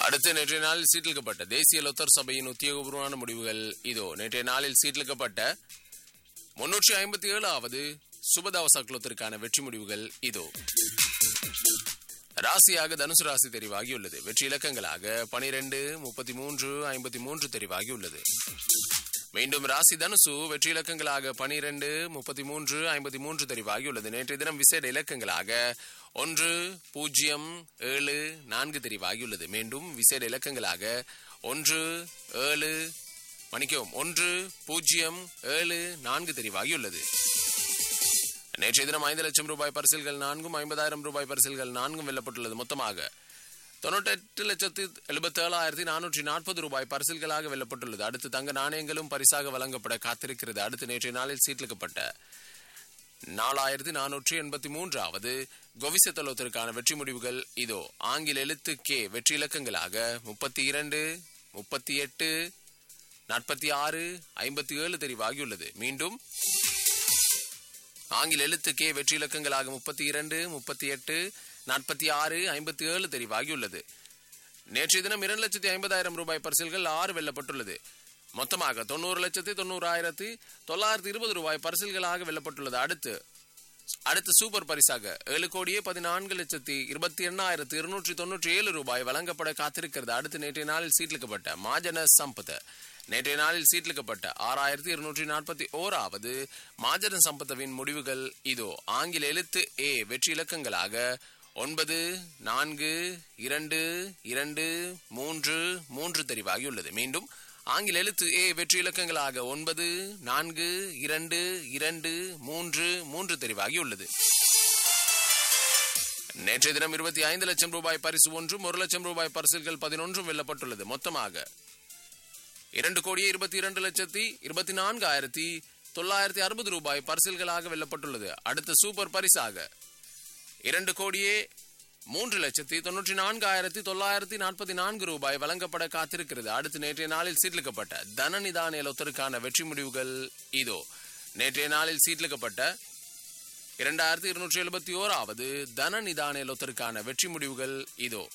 அடுத்து நேற்றைய நாளில் சீட்டிலிக்கப்பட்ட தேசிய லொத்தர் சபையின் உத்தியோகபூர்வமான முடிவுகள் இதோ நேற்றைய நாளில் சீட்டிலிக்கப்பட்ட முன்னூற்றி ஐம்பத்தி ஏழாவது சுபதாவச குலத்திற்கான வெற்றி முடிவுகள் இதோ ராசியாக தனுசு ராசி தெரிவாகியுள்ளது வெற்றி இலக்கங்களாக பனிரெண்டு முப்பத்தி மூன்று ஐம்பத்தி மூன்று தெரிவாகியுள்ளது மீண்டும் ராசி தனுசு வெற்றி இலக்கங்களாக பனிரெண்டு முப்பத்தி மூன்று ஐம்பத்தி மூன்று தெரிவாகியுள்ளது நேற்றைய தினம் விசேட இலக்கங்களாக ஒன்று பூஜ்ஜியம் ஏழு நான்கு தெரிவாகியுள்ளது மீண்டும் விசேட இலக்கங்களாக ஒன்று ஏழு மன்னிக்கவும் ஒன்று பூஜ்ஜியம் ஏழு நான்கு தெரிவாகியுள்ளது நேற்றைய தினம் ஐந்து லட்சம் ரூபாய் பரிசில்கள் நான்கும் ஐம்பதாயிரம் ரூபாய் பரிசில்கள் நான்கும் வெல்லப்பட்டுள்ளது மொத்தமாக தொண்ணூற்றெட்டு லட்சத்து எழுபத்தி ஏழாயிரத்தி நானூற்றி நாற்பது ரூபாய் பரிசில்களாக வெல்லப்பட்டுள்ளது அடுத்து தங்க நாணயங்களும் பரிசாக வழங்கப்பட காத்திருக்கிறது அடுத்து நேற்றைய நாளில் சீட்டிலிக்கப்பட்ட நாலாயிரத்தி நானூற்றி எண்பத்தி மூன்றாவது கொவிசத்தலோத்திற்கான வெற்றி முடிவுகள் இதோ ஆங்கில எழுத்து கே வெற்றி இலக்கங்களாக முப்பத்தி இரண்டு முப்பத்தி எட்டு நாற்பத்தி ஆறு ஐம்பத்தி ஏழு தெரிவாகியுள்ளது மீண்டும் ஆங்கில எழுத்து கே வெற்றி இலக்கங்களாக முப்பத்தி இரண்டு முப்பத்தி எட்டு நாற்பத்தி ஆறு ஐம்பத்தி ஏழு தெரிவாகியுள்ளது நேற்றைய தினம் இரண்டு லட்சத்தி ஐம்பதாயிரம் ரூபாய் பரிசில்கள் ஆறு வெல்லப்பட்டுள்ளது மொத்தமாக தொண்ணூறு லட்சத்தி தொண்ணூறாயிரத்தி தொள்ளாயிரத்தி இருபது ரூபாய் பரிசில்களாக வெல்லப்பட்டுள்ளது அடுத்து அடுத்து சூப்பர் பரிசாக ஏழு கோடியே பதினான்கு லட்சத்தி இருபத்தி எண்ணாயிரத்தி இருநூற்றி தொண்ணூற்றி ஏழு ரூபாய் வழங்கப்பட காத்திருக்கிறது அடுத்து நேற்றைய நாளில் சீட்லிக்கப்பட்ட மாஜன சம்பத் நேற்றைய நாளில் சீட்லிக்கப்பட்ட ஆறாயிரத்தி இருநூற்றி நாற்பத்தி ஓராவது மாஜன சம்பத்தவின் முடிவுகள் இதோ ஆங்கில எழுத்து ஏ வெற்றி இலக்கங்களாக ஒன்பது நான்கு இரண்டு இரண்டு மூன்று மூன்று தெரிவாகியுள்ளது மீண்டும் ஆங்கில எழுத்து ஏ வெற்றி இலக்கங்களாக ஒன்பது நான்கு இரண்டு இரண்டு மூன்று மூன்று தெரிவாகியுள்ளது நேற்றைய தினம் இருபத்தி ஐந்து லட்சம் ரூபாய் பரிசு ஒன்றும் ஒரு லட்சம் ரூபாய் பரிசுகள் பதினொன்றும் வெல்லப்பட்டுள்ளது மொத்தமாக இரண்டு கோடியே இருபத்தி இரண்டு லட்சத்தி இருபத்தி நான்கு ஆயிரத்தி தொள்ளாயிரத்தி அறுபது ரூபாய் பரிசில்களாக வெல்லப்பட்டுள்ளது அடுத்த சூப்பர் பரிசாக இரண்டு கோடியே மூன்று லட்சத்தி தொன்னூற்றி நான்காயிரத்தி தொள்ளாயிரத்தி நாற்பத்தி நான்கு ரூபாய் வழங்கப்பட காத்திருக்கிறது அடுத்து நேற்றைய நாளில் சீட்லிக்கப்பட்ட தனநிதான லொத்தருக்கான வெற்றி முடிவுகள் இதோ நேற்றைய நாளில் சீட்லிக்கப்பட்ட இரண்டாயிரத்தி இருநூற்றி எழுபத்தி ஓராவது தனநிதான லொத்தருக்கான வெற்றி முடிவுகள் இதோ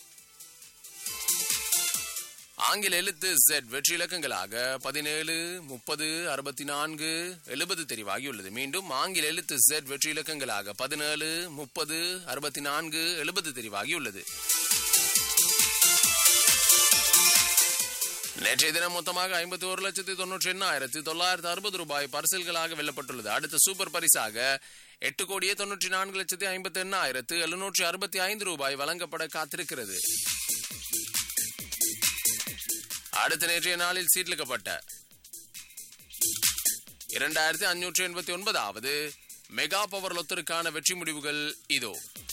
ஆங்கில எழுத்து செட் வெற்றி இலக்கங்களாக பதினேழு முப்பது அறுபத்தி நான்கு எழுபது தெரிவாகியுள்ளது மீண்டும் ஆங்கில எழுத்து செட் வெற்றி இலக்கங்களாக பதினேழு முப்பது அறுபத்தி நான்கு எழுபது தெரிவாகியுள்ளது நேற்றைய தினம் மொத்தமாக ஐம்பத்தி ஒரு லட்சத்தி தொன்னூற்றி எண்ணாயிரத்தி தொள்ளாயிரத்தி அறுபது ரூபாய் பரிசல்களாக வெல்லப்பட்டுள்ளது அடுத்த சூப்பர் பரிசாக எட்டு கோடியே தொன்னூற்றி நான்கு லட்சத்தி ஐம்பத்தி எண்ணாயிரத்து எழுநூற்றி அறுபத்தி ஐந்து ரூபாய் வழங்கப்பட காத்திருக்கிறது அடுத்த நேற்றைய நாளில் சீட்லிக்கப்பட்ட இரண்டாயிரத்தி அஞ்சூற்றி எண்பத்தி ஒன்பதாவது மெகா பவர் லொத்தருக்கான வெற்றி முடிவுகள் இதோ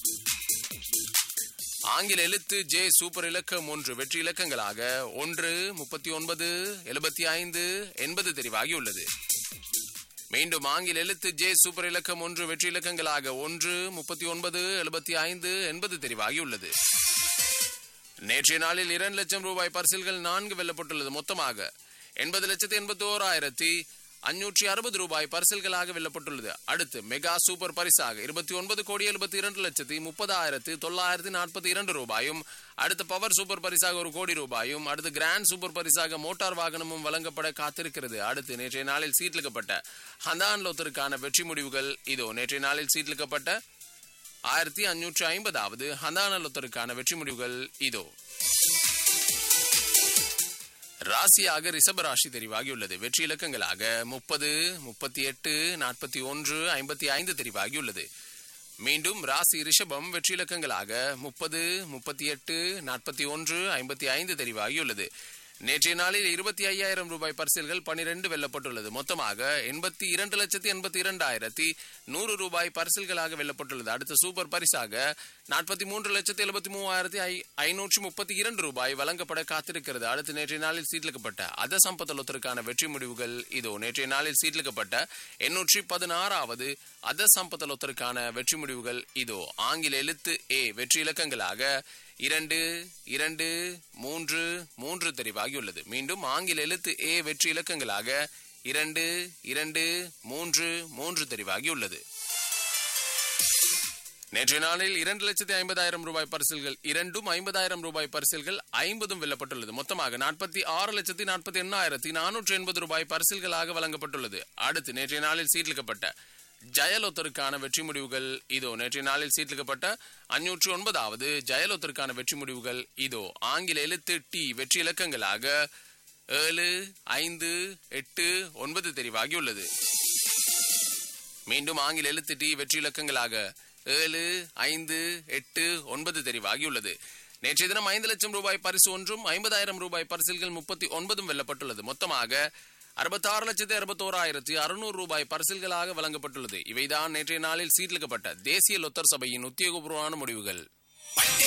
ஆங்கில எழுத்து ஜே சூப்பர் இலக்கம் ஒன்று வெற்றி இலக்கங்களாக ஒன்று முப்பத்தி ஒன்பது எழுபத்தி ஐந்து எண்பது தெரிவாகியுள்ளது மீண்டும் ஆங்கில எழுத்து ஜே சூப்பர் இலக்கம் ஒன்று வெற்றி இலக்கங்களாக ஒன்று முப்பத்தி ஒன்பது எழுபத்தி ஐந்து எண்பது தெரிவாகியுள்ளது நேற்றைய நாளில் இரண்டு லட்சம் ரூபாய் பரிசில்கள் நான்கு வெல்லப்பட்டுள்ளது மொத்தமாக எண்பது லட்சத்தி எண்பத்தி ஓராயிரத்தி அஞ்சூற்றி அறுபது ரூபாய் பரிசில்களாக வெல்லப்பட்டுள்ளது அடுத்து மெகா சூப்பர் பரிசாக இருபத்தி ஒன்பது கோடி எழுபத்தி இரண்டு லட்சத்தி முப்பதாயிரத்தி தொள்ளாயிரத்தி நாற்பத்தி இரண்டு ரூபாயும் அடுத்து பவர் சூப்பர் பரிசாக ஒரு கோடி ரூபாயும் அடுத்து கிராண்ட் சூப்பர் பரிசாக மோட்டார் வாகனமும் வழங்கப்பட காத்திருக்கிறது அடுத்து நேற்றைய நாளில் சீட்லிக்கப்பட்ட ஹந்தான் லோத்தருக்கான வெற்றி முடிவுகள் இதோ நேற்றைய நாளில் சீட்லிக்கப்பட்ட ஆயிரத்தி அஞ்சூற்றி ஐம்பதாவது ஹந்தானலொத்தருக்கான வெற்றி முடிவுகள் இதோ ராசியாக ரிஷப ராசி தெரிவாகியுள்ளது வெற்றி இலக்கங்களாக முப்பது முப்பத்தி எட்டு நாற்பத்தி ஒன்று ஐம்பத்தி ஐந்து தெரிவாகியுள்ளது மீண்டும் ராசி ரிஷபம் வெற்றி இலக்கங்களாக முப்பது முப்பத்தி எட்டு நாற்பத்தி ஒன்று ஐம்பத்தி ஐந்து தெரிவாகியுள்ளது நேற்றைய நாளில் இருபத்தி ஐயாயிரம் ரூபாய் பரிசில்கள் பனிரெண்டு வெல்லப்பட்டுள்ளது மொத்தமாக எண்பத்தி இரண்டு லட்சத்தி எண்பத்தி இரண்டாயிரத்தி நூறு ரூபாய் பரிசில்களாக வெல்லப்பட்டுள்ளது அடுத்த சூப்பர் பரிசாக நாற்பத்தி மூன்று லட்சத்தி எழுபத்தி மூவாயிரத்தி ஐநூற்றி முப்பத்தி இரண்டு ரூபாய் வழங்கப்பட காத்திருக்கிறது அடுத்து நேற்றைய நாளில் சீட்லிக்கப்பட்ட அத சம்பத்தலத்திற்கான வெற்றி முடிவுகள் இதோ நேற்றைய நாளில் சீட்லிக்கப்பட்ட எண்ணூற்றி பதினாறாவது அத சம்பத்தலத்திற்கான வெற்றி முடிவுகள் இதோ ஆங்கில எழுத்து ஏ வெற்றி இலக்கங்களாக இரண்டு இரண்டு மூன்று மூன்று தெரிவாகியுள்ளது மீண்டும் ஆங்கில எழுத்து ஏ வெற்றி இலக்கங்களாக இரண்டு இரண்டு மூன்று மூன்று தெரிவாகியுள்ளது நேற்றைய நாளில் இரண்டு லட்சத்தி ஐம்பதாயிரம் ரூபாய் பரிசில்கள் இரண்டும் ஐம்பதாயிரம் ரூபாய் பரிசில்கள் ஐம்பதும் வெல்லப்பட்டுள்ளது மொத்தமாக நாற்பத்தி ஆறு லட்சத்தி நாற்பத்தி எண்ணாயிரத்தி நானூற்றி எண்பது ரூபாய் பரிசில்களாக வழங்கப்பட்டுள்ளது அடுத்து நேற்றைய நாளில் சீர்லிக்கப்பட்ட ஜெயலொத்தருக்கான வெற்றி முடிவுகள் இதோ நேற்றைய நாளில் சீர்லிக்கப்பட்ட அஞ்சூற்றி ஒன்பதாவது ஜெயலொத்தருக்கான வெற்றி முடிவுகள் இதோ ஆங்கில எழுத்து டி வெற்றி இலக்கங்களாக ஏழு ஐந்து எட்டு ஒன்பது தெரிவாகியுள்ளது மீண்டும் ஆங்கில எழுத்து டி வெற்றி இலக்கங்களாக ஏழு ஐந்து எட்டு ஒன்பது தெரிவாகியுள்ளது நேற்றைய தினம் ஐந்து லட்சம் ரூபாய் பரிசு ஒன்றும் ஐம்பதாயிரம் ரூபாய் பரிசில்கள் முப்பத்தி ஒன்பதும் வெல்லப்பட்டுள்ளது மொத்தமாக அறுபத்தாறு லட்சத்தி அறுபத்தோராயிரத்தி அறுநூறு ரூபாய் பரிசில்களாக வழங்கப்பட்டுள்ளது இவைதான் நேற்றைய நாளில் சீர்லிக்கப்பட்ட தேசிய லொத்தர் சபையின் உத்தியோகபூர்வமான முடிவுகள்